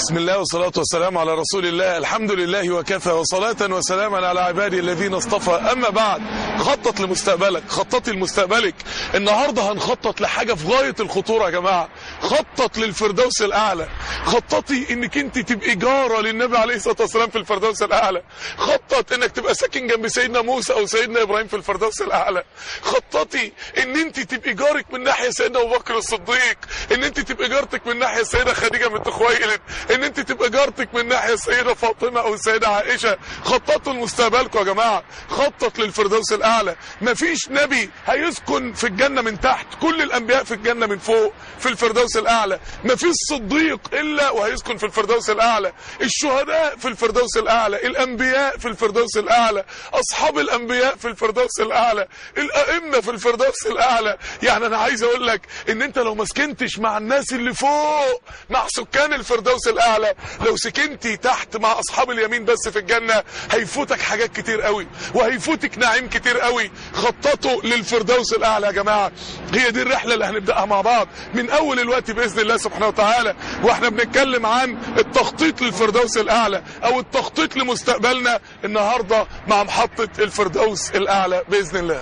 بسم الله والصلاة والسلام على رسول الله الحمد لله وكفى وصلاة وسلاما على عبادي الذين اصطفى أما بعد خطط لمستقبلك خططي لمستقبلك النهاردة هنخطط لحاجة في غاية الخطورة يا جماعة خطط للفردوس الأعلى خططي انك انت تبقي جارة للنبي عليه الصلاة والسلام في الفردوس الأعلى خطط انك تبقى ساكن جنب سيدنا موسى أو سيدنا إبراهيم في الفردوس الأعلى خططي ان انت تبقي جارك من ناحية سيدنا أبو بكر الصديق ان انت تبقي جارتك من ناحية السيدة خديجة بنت خويلد ان انت تبقى جارتك من ناحية السيدة فاطمة او السيدة عائشة خططوا لمستقبلكم يا جماعة خطط للفردوس الاعلى مفيش نبي هيسكن في الجنة من تحت كل الانبياء في الجنة من فوق في الفردوس الاعلى مفيش صديق الا وهيسكن في الفردوس الاعلى الشهداء في الفردوس الاعلى الانبياء في الفردوس الاعلى اصحاب الانبياء في الفردوس الاعلى الائمة في الفردوس الاعلى يعني انا عايز اقول لك ان انت لو ما سكنتش مع الناس اللي فوق مع سكان الفردوس الاعلى لو سكنتي تحت مع اصحاب اليمين بس في الجنة هيفوتك حاجات كتير قوي وهيفوتك نعيم كتير قوي خططوا للفردوس الاعلى يا جماعة هي دي الرحلة اللي هنبدأها مع بعض من اول الوقت باذن الله سبحانه وتعالى واحنا بنتكلم عن التخطيط للفردوس الاعلى او التخطيط لمستقبلنا النهاردة مع محطة الفردوس الاعلى باذن الله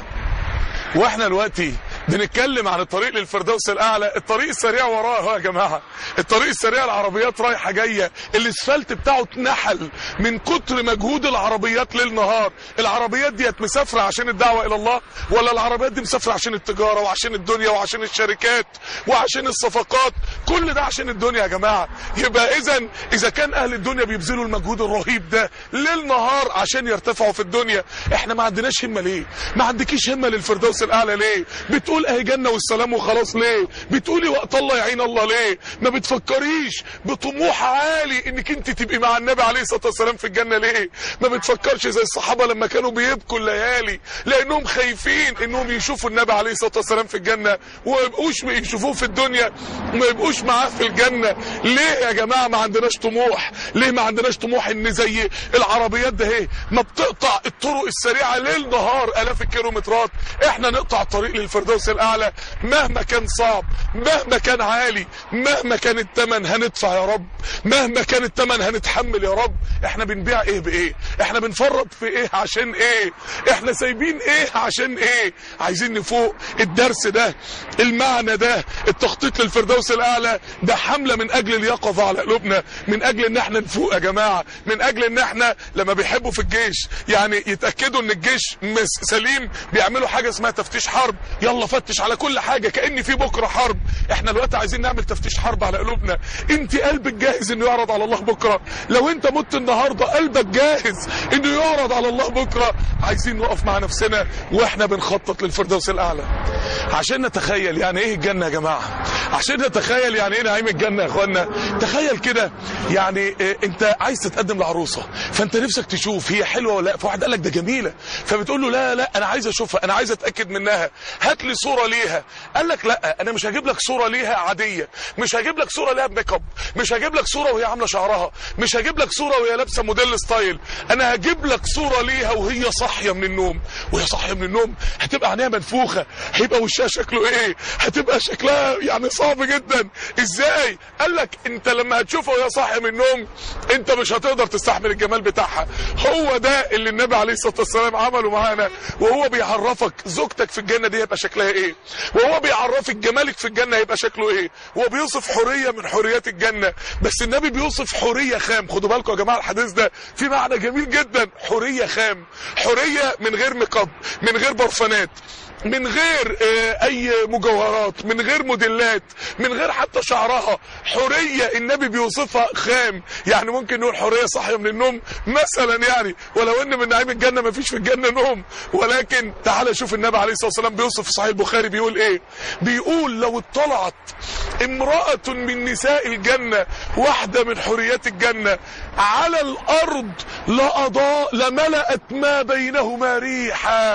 واحنا دلوقتي بنتكلم عن الطريق للفردوس الاعلى الطريق السريع وراه اهو يا جماعه الطريق السريع العربيات رايحه جايه الاسفلت بتاعه اتنحل من كتر مجهود العربيات ليل نهار العربيات ديت مسافره عشان الدعوه الى الله ولا العربيات دي مسافره عشان التجاره وعشان الدنيا وعشان الشركات وعشان الصفقات كل ده عشان الدنيا يا جماعه يبقى اذا اذا كان اهل الدنيا بيبذلوا المجهود الرهيب ده ليل نهار عشان يرتفعوا في الدنيا احنا ما عندناش همه ليه ما عندكيش همه للفردوس الاعلى ليه بتقول اهي جنه والسلام وخلاص ليه بتقولي وقت الله يعين الله ليه ما بتفكريش بطموح عالي انك انت تبقي مع النبي عليه الصلاه والسلام في الجنه ليه ما بتفكرش زي الصحابه لما كانوا بيبكوا الليالي لانهم خايفين انهم يشوفوا النبي عليه الصلاه والسلام في الجنه وما يبقوش يشوفوه في الدنيا وما يبقوش معاه في الجنه ليه يا جماعه ما عندناش طموح ليه ما عندناش طموح ان زي العربيات ده اهي ما بتقطع الطرق السريعه ليل نهار الاف الكيلومترات احنا نقطع الطريق للفردوس الاعلى مهما كان صعب مهما كان عالي مهما كان الثمن هندفع يا رب مهما كان الثمن هنتحمل يا رب احنا بنبيع ايه بايه احنا بنفرط في ايه عشان ايه احنا سايبين ايه عشان ايه عايزين نفوق الدرس ده المعنى ده التخطيط للفردوس الاعلى ده حملة من اجل اليقظة على قلوبنا من اجل ان احنا نفوق يا جماعة من اجل ان احنا لما بيحبوا في الجيش يعني يتأكدوا ان الجيش سليم بيعملوا حاجة اسمها تفتيش حرب يلا فتش على كل حاجة كأن في بكرة حرب احنا دلوقتي عايزين نعمل تفتيش حرب على قلوبنا انت قلبك جاهز انه يعرض على الله بكرة لو انت مت النهاردة قلبك جاهز انه يعرض على الله بكرة عايزين نقف مع نفسنا واحنا بنخطط للفردوس الاعلى عشان نتخيل يعني ايه الجنة يا جماعة عشان نتخيل يعني ايه نعيم الجنة يا اخوانا تخيل كده يعني إيه انت عايز تتقدم لعروسة فانت نفسك تشوف هي حلوة ولا لا فواحد قال لك ده جميلة فبتقول له لا لا انا عايز اشوفها انا عايز اتاكد منها هات لي صورة ليها قال لك لا انا مش هجيب لك صورة ليها عادية مش هجيب لك صورة ليها بميك اب مش هجيب لك صورة وهي عاملة شعرها مش هجيب لك صورة وهي لابسة موديل ستايل انا هجيب لك صورة ليها وهي صاحية من النوم وهي صاحية من النوم هتبقى عينيها منفوخة هيبقى وشها شكله ايه هتبقى شكلها يعني صعب جدا ازاي قال لك انت لما هتشوفها وهي صاحية من النوم انت مش هتقدر تستحمل الجمال بتاعها هو ده اللي النبي عليه الصلاة والسلام عمله معانا وهو بيعرفك زوجتك في الجنة دي هيبقى شكلها ايه وهو بيعرفك جمالك في الجنة هيبقى شكله ايه هو بيوصف حرية من حريات الجنة بس النبي بيوصف حرية خام خدوا بالكم يا جماعة الحديث ده في معنى جميل جدا حرية خام حرية من غير ميك من غير برفانات من غير اه اي مجوهرات من غير موديلات من غير حتى شعرها حرية النبي بيوصفها خام يعني ممكن نقول حرية صاحية من النوم مثلا يعني ولو ان من نعيم الجنة ما فيش في الجنة نوم ولكن تعال شوف النبي عليه الصلاة والسلام بيوصف في صحيح البخاري بيقول ايه بيقول لو اطلعت امرأة من نساء الجنة واحدة من حريات الجنة على الارض لأضاء لملأت ما بينهما ريحا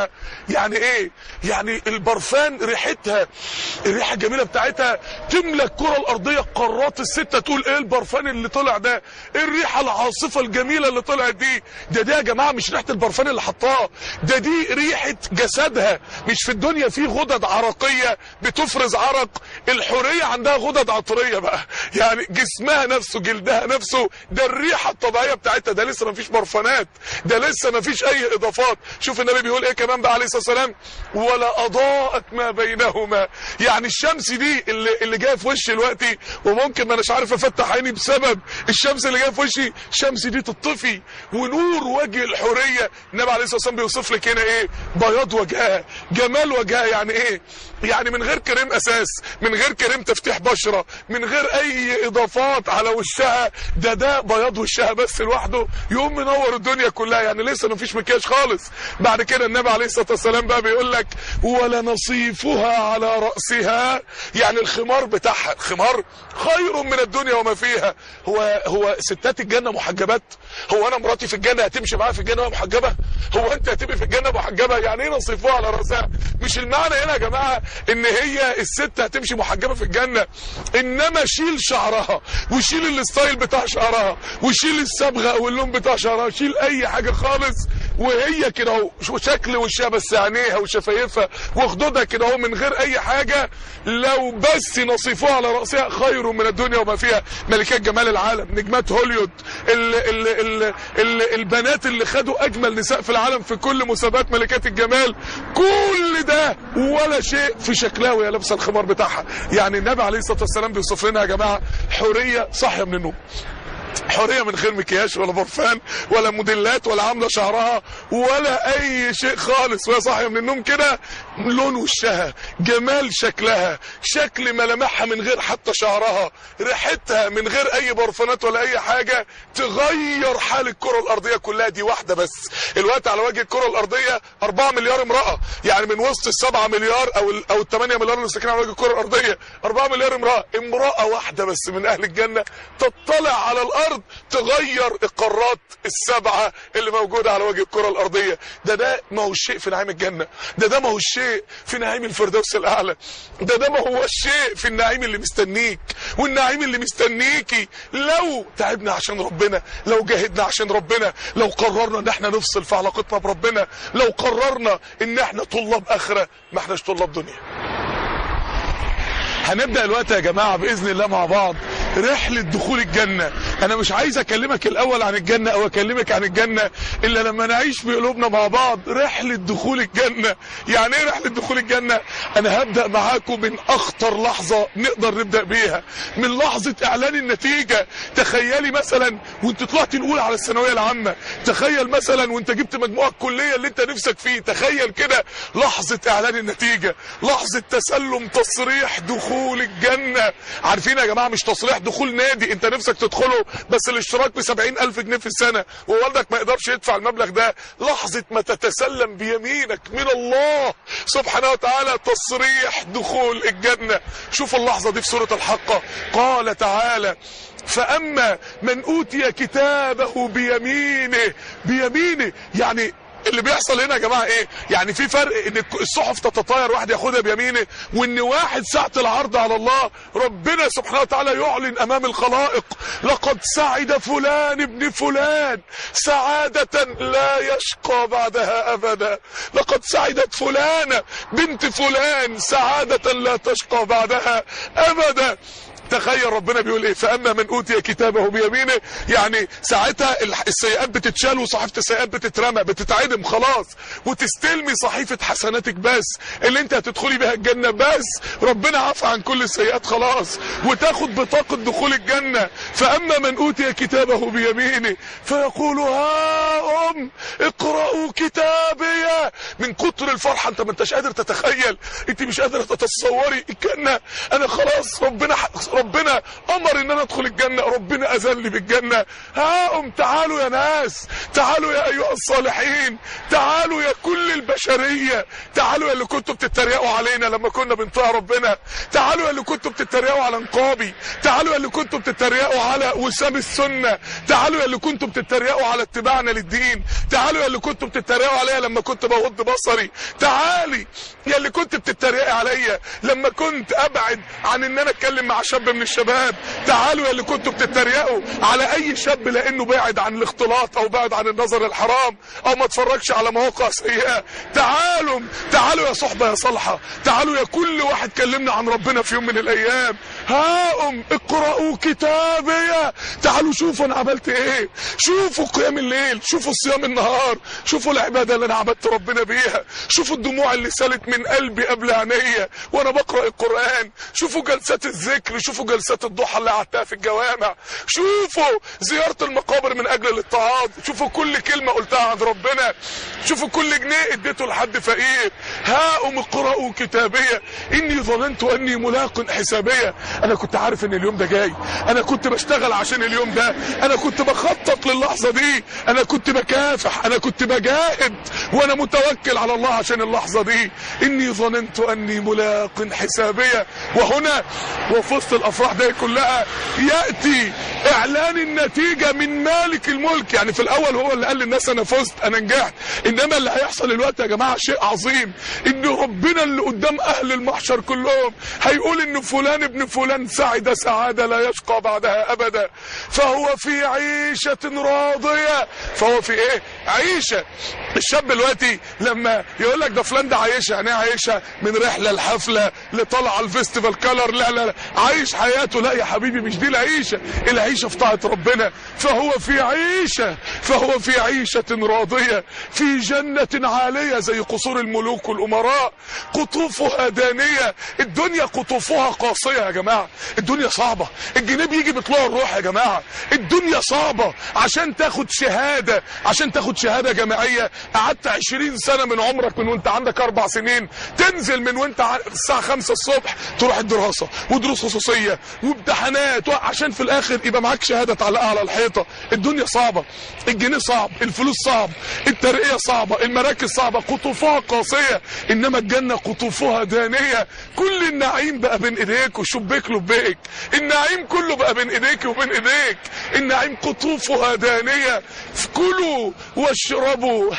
يعني ايه يعني البرفان ريحتها الريحه الجميله بتاعتها تملى الكره الارضيه قارات السته تقول ايه البرفان اللي طلع ده ايه الريحه العاصفه الجميله اللي طلعت دي ده ده يا جماعه مش ريحه البرفان اللي حطاه ده دي ريحه جسدها مش في الدنيا في غدد عرقيه بتفرز عرق الحوريه عندها غدد عطريه بقى يعني جسمها نفسه جلدها نفسه ده الريحه الطبيعيه بتاعتها ده لسه ما فيش برفانات ده لسه ما فيش اي اضافات شوف النبي بيقول ايه كمان بقى عليه الصلاه والسلام ولا اضاءت ما بينهما يعني الشمس دي اللي, اللي جايه في وشي دلوقتي وممكن ما اناش عارف افتح عيني بسبب الشمس اللي جايه في وشي الشمس دي تطفي ونور وجه الحوريه النبي عليه الصلاه والسلام بيوصف لك هنا ايه بياض وجهها جمال وجهها يعني ايه يعني من غير كريم اساس من غير كريم تفتيح بشره من غير اي اضافات على وشها ده ده بياض وشها بس لوحده يقوم منور الدنيا كلها يعني لسه ما فيش مكياج خالص بعد كده النبي عليه الصلاه والسلام بقى بيقول لك ولا نصيفها على راسها يعني الخمار بتاعها الخمار خير من الدنيا وما فيها هو هو ستات الجنه محجبات هو انا مراتي في الجنه هتمشي معايا في الجنه وهي محجبه هو انت هتبقي في الجنه محجبه يعني ايه نصيفها على راسها مش المعنى هنا يا جماعه ان هي الست هتمشي محجبه في الجنه انما شيل شعرها وشيل الستايل بتاع شعرها وشيل الصبغه او اللون بتاع شعرها شيل اي حاجه خالص وهي كده اهو شكل وشها بس عينيها وشفايفها وخدودها كده اهو من غير اي حاجه لو بس نصيفوها على راسها خير من الدنيا وما فيها ملكات جمال العالم نجمات هوليوود ال ال ال ال البنات اللي خدوا اجمل نساء في العالم في كل مسابقات ملكات الجمال كل ده ولا شيء في شكلها وهي لابسه الخمار بتاعها يعني النبي عليه الصلاه والسلام بيوصف لنا يا جماعه حوريه صاحيه من النوم حوريه من غير مكياج ولا برفان ولا موديلات ولا عامله شعرها ولا اي شيء خالص وهي صاحيه من النوم كده لون وشها جمال شكلها شكل ملامحها من غير حتى شعرها ريحتها من غير اي برفانات ولا اي حاجه تغير حال الكره الارضيه كلها دي واحده بس الوقت على وجه الكره الارضيه 4 مليار امراه يعني من وسط ال 7 مليار او ال او ال 8 مليار اللي ساكنين على وجه الكره الارضيه 4 مليار امراه امراه واحده بس من اهل الجنه تطلع على الارض تغير القارات السبعه اللي موجوده على وجه الكره الارضيه ده ده ما هو الشيء في نعيم الجنه ده ده ما هو الشيء في نعيم الفردوس الاعلى ده ده ما هو الشيء في النعيم اللي مستنيك والنعيم اللي مستنيكي لو تعبنا عشان ربنا لو جاهدنا عشان ربنا لو قررنا ان احنا نفصل في علاقتنا بربنا لو قررنا ان احنا طلاب اخره ما احناش طلاب دنيا هنبدا الوقت يا جماعه باذن الله مع بعض رحله دخول الجنه انا مش عايز اكلمك الاول عن الجنه او اكلمك عن الجنه الا لما نعيش بقلوبنا مع بعض رحله دخول الجنه يعني ايه رحله دخول الجنه انا هبدا معاكم من اخطر لحظه نقدر نبدا بيها من لحظه اعلان النتيجه تخيلي مثلا وانت طلعت الاولى على الثانويه العامه تخيل مثلا وانت جبت مجموع الكليه اللي انت نفسك فيه تخيل كده لحظه اعلان النتيجه لحظه تسلم تصريح دخول الجنه عارفين يا جماعه مش تصريح دخول نادي انت نفسك تدخله بس الاشتراك ب 70000 جنيه في السنه ووالدك ما يقدرش يدفع المبلغ ده لحظه ما تتسلم بيمينك من الله سبحانه وتعالى تصريح دخول الجنه شوف اللحظه دي في سوره الحقه قال تعالى فاما من اوتي كتابه بيمينه بيمينه يعني اللي بيحصل هنا يا جماعه ايه يعني في فرق ان الصحف تتطاير واحد ياخدها بيمينه وان واحد ساعه العرض على الله ربنا سبحانه وتعالى يعلن امام الخلائق لقد سعد فلان ابن فلان سعاده لا يشقى بعدها ابدا لقد سعدت فلانه بنت فلان سعاده لا تشقى بعدها ابدا تخيل ربنا بيقول ايه فاما من اوتي كتابه بيمينه يعني ساعتها السيئات بتتشال وصحيفه السيئات بتترمى بتتعدم خلاص وتستلمي صحيفه حسناتك بس اللي انت هتدخلي بها الجنه بس ربنا عفى عن كل السيئات خلاص وتاخد بطاقه دخول الجنه فاما من اوتي كتابه بيمينه فيقول ها ام اقرأوا كتابي من كتر الفرحه انت ما انتش قادر تتخيل انت مش قادره تتصوري الجنه انا خلاص ربنا ربنا امر ان انا ادخل الجنه ربنا اذن لي بالجنه هاهم تعالوا يا ناس تعالوا يا ايها الصالحين تعالوا يا كل البشريه تعالوا يا اللي كنتوا بتتريقوا علينا لما كنا بنطيع ربنا تعالوا يا اللي كنتوا بتتريقوا على نقابي تعالوا يا اللي كنتوا بتتريقوا على وسام السنه تعالوا يا اللي كنتوا بتتريقوا على اتباعنا للدين تعالوا يا اللي كنتوا بتتريقوا عليا لما كنت بغض بصري تعالي يا اللي كنت بتتريقي عليا لما كنت ابعد عن ان انا اتكلم مع شاب من الشباب تعالوا يا اللي كنتوا بتتريقوا على اي شاب لانه بعد عن الاختلاط او بعد عن النظر الحرام او ما اتفرجش على مواقع سيئه تعالوا تعالوا يا صحبه يا صالحه تعالوا يا كل واحد كلمنا عن ربنا في يوم من الايام هاهم اقرأوا كتابي تعالوا شوفوا انا عملت ايه شوفوا قيام الليل شوفوا صيام النهار شوفوا العباده اللي انا عبدت ربنا بيها شوفوا الدموع اللي سالت من قلبي قبل عينيا وانا بقرا القران شوفوا جلسات الذكر شوفوا جلسات الضحى اللي قعدتها في الجوامع شوفوا زياره المقابر من اجل الاتعاظ شوفوا كل كلمه قلتها عند ربنا شوفوا كل جنيه اديته لحد فقير هاؤم اقرأوا كتابيه اني ظننت اني ملاق حسابيه انا كنت عارف ان اليوم ده جاي انا كنت بشتغل عشان اليوم ده انا كنت بخطط للحظه دي انا كنت بكافح انا كنت بجاهد وانا متوكل على الله عشان اللحظه دي اني ظننت اني ملاق حسابيه وهنا وفي وسط الافراح دي كلها ياتي اعلان النتيجه من مالك الملك يعني في الاول هو اللي قال للناس انا فزت انا نجحت انما اللي هيحصل الوقت يا جماعه شيء عظيم ان ربنا اللي قدام اهل المحشر كلهم هيقول ان فلان ابن فلان سعد سعاده لا يشقى بعدها ابدا فهو في عيشه راضيه فهو في ايه عيشه الشاب دلوقتي لما يقول لك ده فلان ده عايشه يعني ايه عايشه من رحله لحفله لطلعه الفيستيفال كلر لا لا لا عايش حياته لا يا حبيبي مش دي العيشه العيشه في طاعه ربنا فهو في عيشه فهو في عيشه راضيه في جنه عاليه زي قصور الملوك والامراء قطوفها دانيه الدنيا قطوفها قاسيه يا جماعه الدنيا صعبه الجنيه بيجي بطلوع الروح يا جماعه الدنيا صعبه عشان تاخد شهاده عشان تاخد شهاده جامعيه قعدت 20 سنه من عمرك من وانت عندك اربع سنين تنزل من وانت ع- الساعه 5 الصبح تروح الدراسه ودروس خصوصيه وامتحانات عشان في الاخر يبقى معاك شهاده تعلقها على الحيطه الدنيا صعبه الجنيه صعب الفلوس صعب الترقيه صعبه المراكز صعبه قطوفها قاسيه انما الجنه قطوفها دانيه كل النعيم بقى بين ايديك وشبيك لبيك النعيم كله بقى بين ايديك وبين ايديك النعيم قطوفها دانيه كلوا واشربوا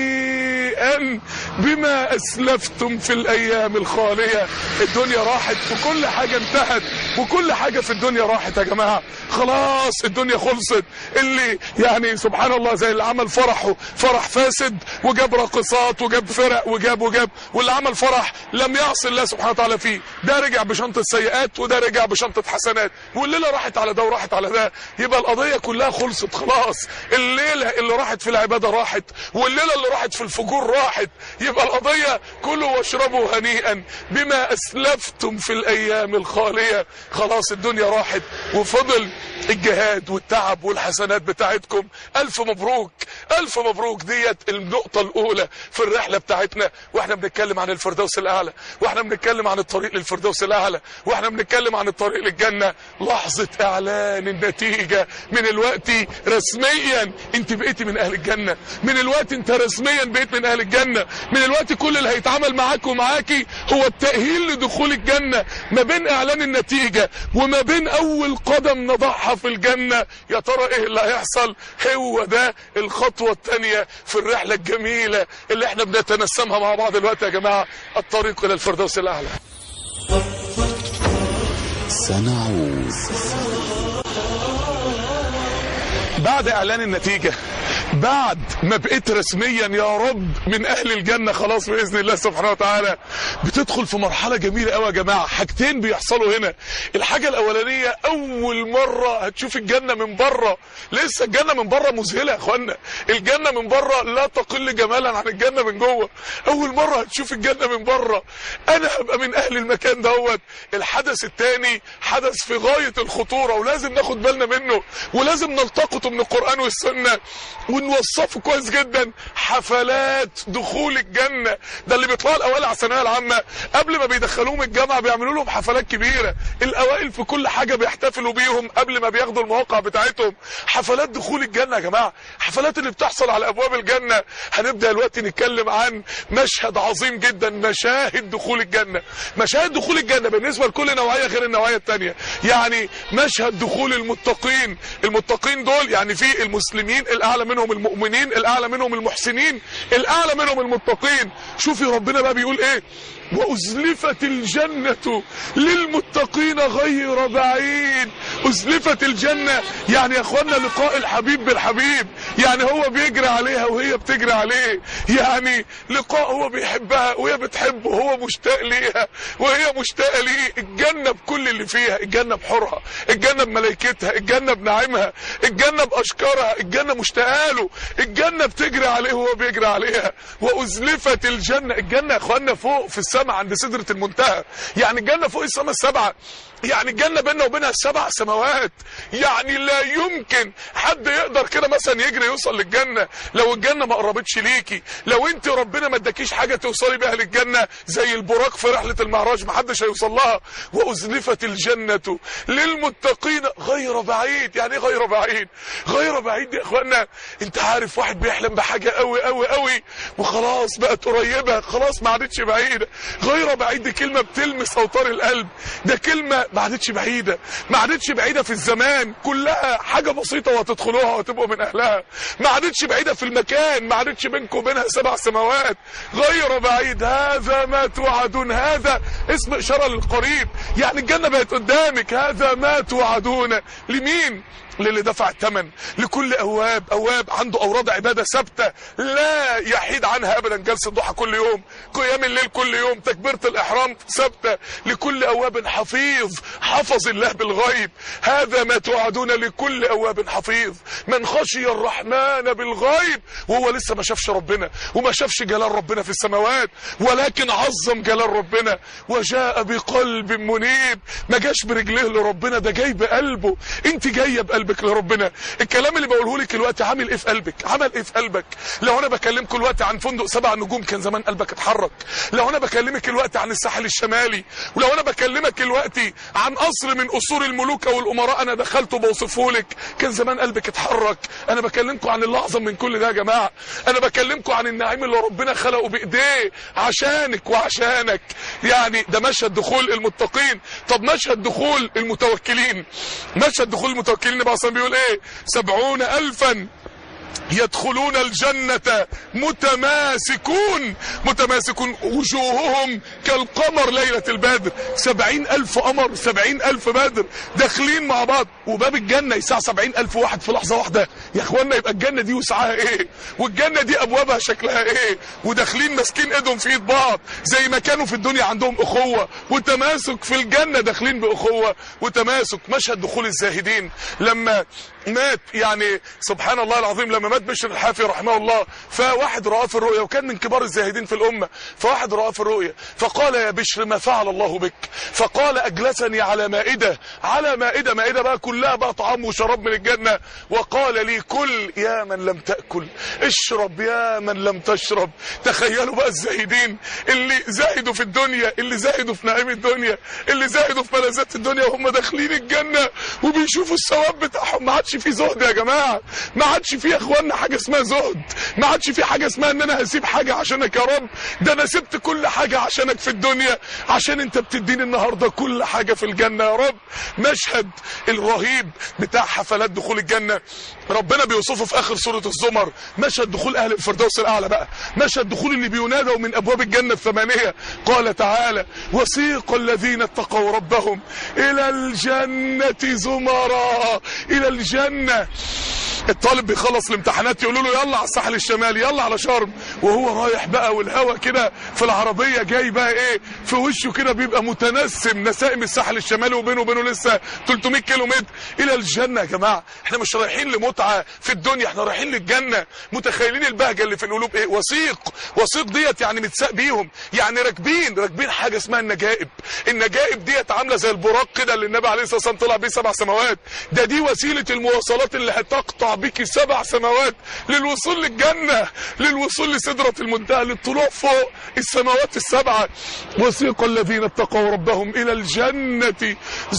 هنيئا بما اسلفتم في الايام الخاليه الدنيا راحت وكل حاجه انتهت وكل حاجه في الدنيا راحت يا جماعه خلاص الدنيا خلصت اللي يعني سبحان الله زي اللي عمل فرحه فرح فاسد وجاب راقصات وجاب فرق وجاب وجاب واللي عمل فرح لم يعصي الله سبحانه وتعالى فيه ده رجع بشنطه سيئات وده رجع بشنطه حسنات والليله راحت على ده وراحت على ده يبقى القضيه كلها خلصت خلاص الليله اللي راحت في العباده راحت والليله اللي راحت في الفجور راحت يبقى القضيه كلوا واشربوا هنيئا بما اسلفتم في الايام الخاليه خلاص الدنيا راحت وفضل الجهاد والتعب والحسنات بتاعتكم الف مبروك الف مبروك ديت النقطه الاولى في الرحله بتاعتنا واحنا بنتكلم عن الفردوس الاعلى واحنا بنتكلم عن الطريق للفردوس الاعلى واحنا بنتكلم عن الطريق للجنه لحظه اعلان النتيجه من الوقت رسميا انت بقيتي من اهل الجنه من الوقت انت رسميا بقيت من اهل الجنه من الوقت كل اللي هيتعامل معاك ومعاكي هو التاهيل لدخول الجنه ما بين اعلان النتيجه وما بين اول قدم نضعها في الجنه يا ترى ايه اللي هيحصل هو ده الخطوه الثانيه في الرحله الجميله اللي احنا بنتنسمها مع بعض دلوقتي يا جماعه الطريق الى الفردوس الاعلى سنعود بعد اعلان النتيجه بعد ما بقيت رسميا يا رب من اهل الجنه خلاص باذن الله سبحانه وتعالى بتدخل في مرحله جميله قوي يا جماعه حاجتين بيحصلوا هنا الحاجه الاولانيه اول مره هتشوف الجنه من بره لسه الجنه من بره مذهله يا اخوانا الجنه من بره لا تقل جمالا عن الجنه من جوه اول مره هتشوف الجنه من بره انا هبقى من اهل المكان دوت الحدث الثاني حدث في غايه الخطوره ولازم ناخد بالنا منه ولازم نلتقطه من القران والسنه ونوصفه كويس جدا حفلات دخول الجنة ده اللي بيطلعوا الاوائل على الثانويه العامه قبل ما بيدخلوهم الجامعه بيعملوا لهم حفلات كبيره الاوائل في كل حاجه بيحتفلوا بيهم قبل ما بياخدوا المواقع بتاعتهم حفلات دخول الجنه يا جماعه حفلات اللي بتحصل على ابواب الجنه هنبدا دلوقتي نتكلم عن مشهد عظيم جدا مشاهد دخول الجنه مشاهد دخول الجنه بالنسبه لكل نوعيه غير النوعيه الثانيه يعني مشهد دخول المتقين المتقين دول يعني في المسلمين الاعلى منهم المؤمنين الاعلى منهم المحسنين الاعلى منهم المتقين شوفي ربنا بقى بيقول ايه وأزلفت الجنة للمتقين غير بعيد أزلفت الجنة يعني يا أخوانا لقاء الحبيب بالحبيب يعني هو بيجري عليها وهي بتجري عليه يعني لقاء هو بيحبها وهي بتحبه وهو مشتاق ليها وهي مشتاقة ليه الجنة بكل اللي فيها الجنة بحورها الجنة بملائكتها الجنة بنعيمها الجنة بأشكارها الجنة مشتاقة له الجنة بتجري عليه وهو بيجري عليها وأزلفت الجنة الجنة يا أخوانا فوق في السماء عند سدرة المنتهى يعني الجنة فوق السماء السبعة يعني الجنة بيننا وبينها سبع سماوات يعني لا يمكن حد يقدر كده مثلا يجري يوصل للجنة لو الجنة ما قربتش ليكي لو انت ربنا ما اداكيش حاجة توصلي بيها للجنة زي البراق في رحلة المعراج ما حدش هيوصل لها وأزلفت الجنة للمتقين غير بعيد يعني ايه غير بعيد غير بعيد يا اخوانا انت عارف واحد بيحلم بحاجة قوي قوي قوي وخلاص بقت قريبة خلاص ما عادتش بعيدة غير بعيد دي كلمة بتلمس اوتار القلب ده كلمة ما عادتش بعيدة ما عادتش بعيدة في الزمان كلها حاجة بسيطة وهتدخلوها وتبقوا من اهلها ما عادتش بعيدة في المكان ما عادتش بينكم وبينها سبع سماوات غير بعيد هذا ما توعدون هذا اسم اشارة للقريب يعني الجنة بقت قدامك هذا ما توعدون لمين للي دفع الثمن لكل اواب اواب عنده اوراد عباده ثابته لا يحيد عنها ابدا جلسه ضحى كل يوم قيام الليل كل يوم تكبيره الاحرام ثابته لكل اواب حفيظ حفظ الله بالغيب هذا ما توعدون لكل اواب حفيظ من خشي الرحمن بالغيب وهو لسه ما شافش ربنا وما شافش جلال ربنا في السماوات ولكن عظم جلال ربنا وجاء بقلب منيب ما جاش برجليه لربنا ده جاي بقلبه انت جايه بقلب قلبك لربنا الكلام اللي بقوله لك دلوقتي عامل ايه في قلبك عمل ايه في قلبك لو انا بكلمكم دلوقتي عن فندق سبع نجوم كان زمان قلبك اتحرك لو انا بكلمك دلوقتي عن الساحل الشمالي ولو انا بكلمك دلوقتي عن قصر من قصور الملوك او الامراء انا دخلته بوصفه لك كان زمان قلبك اتحرك انا بكلمكم عن اللي اعظم من كل ده يا جماعه انا بكلمكم عن النعيم اللي ربنا خلقه بايديه عشانك وعشانك يعني ده مشهد دخول المتقين طب مشهد دخول المتوكلين مشهد دخول المتوكلين بقى اصلا بيقول ايه سبعون الفا يدخلون الجنة متماسكون متماسكون وجوههم كالقمر ليلة البدر سبعين ألف قمر سبعين ألف بدر داخلين مع بعض وباب الجنة يسع سبعين ألف واحد في لحظة واحدة يا اخوانا يبقى الجنة دي وسعها ايه والجنة دي أبوابها شكلها ايه وداخلين ماسكين ايدهم في ايد بعض زي ما كانوا في الدنيا عندهم أخوة وتماسك في الجنة داخلين بأخوة وتماسك مشهد دخول الزاهدين لما مات يعني سبحان الله العظيم لما مات بشر الحافي رحمه الله فواحد رآه في الرؤيا وكان من كبار الزاهدين في الأمة فواحد رآه في الرؤيا فقال يا بشر ما فعل الله بك فقال أجلسني على مائدة على مائدة مائدة بقى كلها بقى طعام وشراب من الجنة وقال لي كل يا من لم تأكل اشرب يا من لم تشرب تخيلوا بقى الزاهدين اللي زاهدوا في الدنيا اللي زاهدوا في نعيم الدنيا اللي زاهدوا في ملذات الدنيا وهم داخلين الجنة وبيشوفوا الثواب بتاعهم ما عادش في زهد يا جماعة ما عادش في يا اخوانا حاجة اسمها زهد ما عادش في حاجة اسمها ان انا هسيب حاجة عشانك يا رب ده انا سبت كل حاجة عشانك في الدنيا عشان انت بتديني النهاردة كل حاجة في الجنة يا رب مشهد الرهيب بتاع حفلات دخول الجنة ربنا بيوصفه في اخر سورة الزمر مشهد دخول اهل الفردوس الاعلى بقى مشهد دخول اللي بينادوا من ابواب الجنة الثمانية قال تعالى وسيق الذين اتقوا ربهم الى الجنة زمرا الى الجنة الطالب بيخلص الامتحانات يقولوا له يلا على الساحل الشمالي يلا على شرم وهو رايح بقى والهوا كده في العربيه جاي بقى ايه في وشه كده بيبقى متنسم نسائم الساحل الشمالي وبينه وبينه لسه 300 كيلو متر الى الجنه يا جماعه احنا مش رايحين لمتعه في الدنيا احنا رايحين للجنه متخيلين البهجه اللي في القلوب ايه وثيق وثيق ديت يعني متساق بيهم يعني راكبين راكبين حاجه اسمها النجائب النجائب ديت عامله زي البراق كده اللي النبي عليه الصلاه والسلام طلع بيه سبع سماوات ده دي وسيله المواصلات اللي هتقطع يطلع بك سبع سماوات للوصول للجنة للوصول لسدرة المنتهى للطلوع فوق السماوات السبعة وسيق الذين اتقوا ربهم إلى الجنة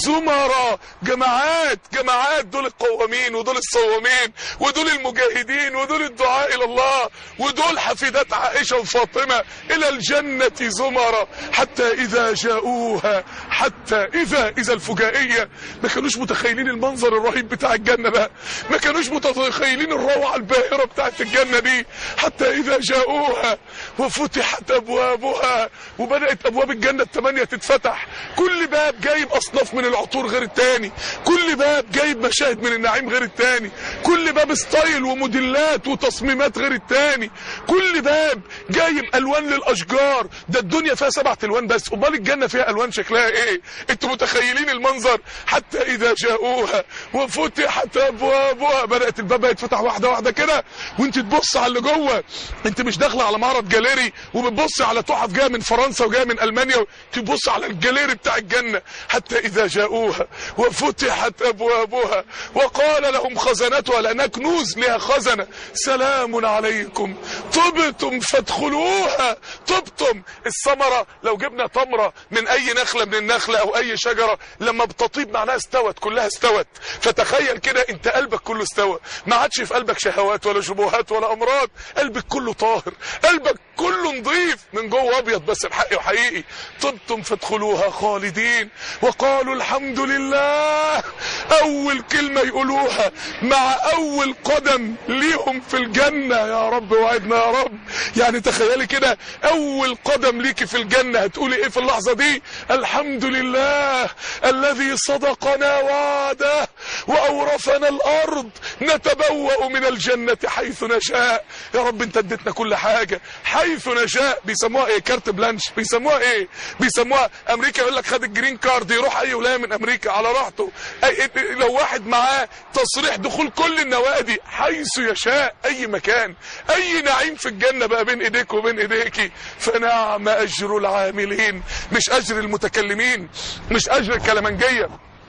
زمرا جماعات جماعات دول القوامين ودول الصوامين ودول المجاهدين ودول الدعاء إلى الله ودول حفيدات عائشة وفاطمة إلى الجنة زمرا حتى إذا جاءوها حتى إذا إذا الفجائية ما كانوش متخيلين المنظر الرهيب بتاع الجنة بقى ما كانوش متخيلين الروعة الباهرة بتاعت الجنة دي حتى إذا جاءوها وفتحت أبوابها وبدأت أبواب الجنة الثمانية تتفتح كل باب جايب أصناف من العطور غير التاني كل باب جايب مشاهد من النعيم غير التاني كل باب ستايل وموديلات وتصميمات غير التاني كل باب جايب ألوان للأشجار ده الدنيا فيها سبعة ألوان بس أمال الجنة فيها ألوان شكلها إيه انتوا متخيلين المنظر حتى إذا جاءوها وفتحت أبوابها بدأت الباب يتفتح واحدة واحدة كده وانت تبص على اللي جوه انت مش داخله على معرض جاليري وبتبص على تحف جايه من فرنسا وجايه من المانيا تبص على الجاليري بتاع الجنه حتى اذا جاءوها وفتحت ابوابها وقال لهم خزنتها لانها كنوز لها خزنه سلام عليكم طبتم فادخلوها طبتم الثمره لو جبنا تمره من اي نخله من النخله او اي شجره لما بتطيب معناها استوت كلها استوت فتخيل كده انت قلبك كله استوى ما عادش في قلبك شهوات ولا شبهات ولا امراض قلبك كله طاهر قلبك كله نظيف من جوه ابيض بس بحق وحقيقي طبتم فادخلوها خالدين وقالوا الحمد لله اول كلمه يقولوها مع اول قدم ليهم في الجنه يا رب وعدنا يا رب يعني تخيلي كده اول قدم ليكي في الجنه هتقولي ايه في اللحظه دي الحمد لله الذي صدقنا وعده واورثنا الارض نتبوأ من الجنه حيث نشاء يا رب انت اديتنا كل حاجه حيث نشاء بيسموها ايه كارت بلانش بيسموها ايه بيسموها امريكا يقول لك خد الجرين كارد يروح اي ولايه من امريكا على راحته أي لو واحد معاه تصريح دخول كل النوادي حيث يشاء اي مكان اي نعيم في الجنه بقى بين ايديك وبين ايديكي فنعم اجر العاملين مش اجر المتكلمين مش اجر الكلمنجيه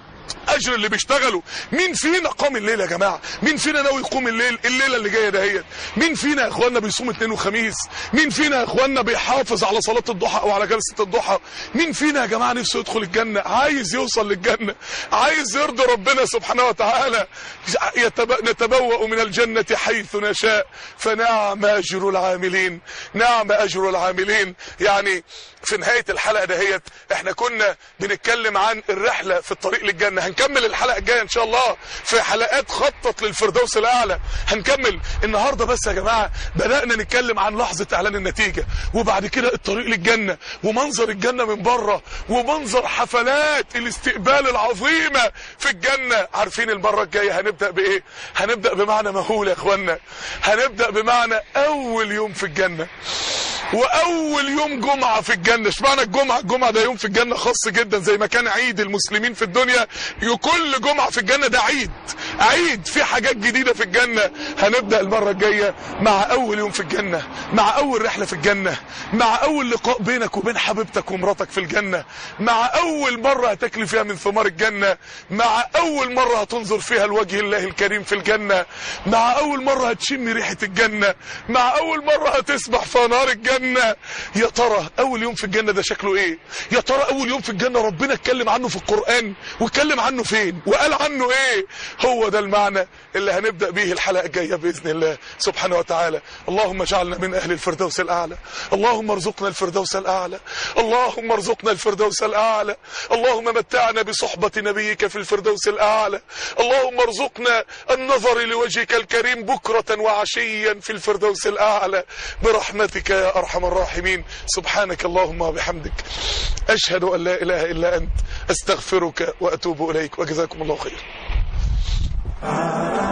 اجر اللي بيشتغلوا مين فينا قام الليل يا جماعه مين فينا ناوي يقوم الليل الليله اللي جايه دهيت مين فينا يا اخوانا بيصوم اثنين وخميس مين فينا يا اخوانا بيحافظ على صلاه الضحى او على جلسه الضحى مين فينا يا جماعه نفسه يدخل الجنه عايز يوصل للجنه عايز يرضي ربنا سبحانه وتعالى يتب... نتبوأ من الجنه حيث نشاء فنعم اجر العاملين نعم اجر العاملين يعني في نهايه الحلقه دهيت احنا كنا بنتكلم عن الرحله في الطريق للجنه هنكمل الحلقه الجايه ان شاء الله في حلقات خطط للفردوس الاعلى هنكمل النهارده بس يا جماعه بدانا نتكلم عن لحظه اعلان النتيجه وبعد كده الطريق للجنه ومنظر الجنه من بره ومنظر حفلات الاستقبال العظيمه في الجنه عارفين المره الجايه هنبدا بايه هنبدا بمعنى مهول يا اخوانا هنبدا بمعنى اول يوم في الجنه واول يوم جمعه في الجنه اشمعنى الجمعه الجمعه ده يوم في الجنه خاص جدا زي ما كان عيد المسلمين في الدنيا كل جمعه في الجنه ده عيد عيد في حاجات جديده في الجنه هنبدا المره الجايه مع اول يوم في الجنه مع اول رحله في الجنه مع اول لقاء بينك وبين حبيبتك ومراتك في الجنه مع اول مره هتاكلي فيها من ثمار الجنه مع اول مره هتنظر فيها لوجه الله الكريم في الجنه مع اول مره هتشم ريحه الجنه مع اول مره هتسبح في نار الجنه يا ترى اول يوم في الجنه ده شكله ايه يا ترى اول يوم في الجنه ربنا اتكلم عنه في القران واتكلم عنه فين وقال عنه ايه هو ده المعنى اللي هنبدا به الحلقه الجايه باذن الله سبحانه وتعالى اللهم اجعلنا من اهل الفردوس الاعلى اللهم ارزقنا الفردوس الاعلى اللهم ارزقنا الفردوس الاعلى اللهم متعنا بصحبه نبيك في الفردوس الاعلى اللهم ارزقنا النظر لوجهك الكريم بكره وعشيا في الفردوس الاعلى برحمتك يا ارحم الراحمين سبحانك اللهم وبحمدك اشهد ان لا اله الا انت استغفرك واتوب اليك وجزاكم الله خير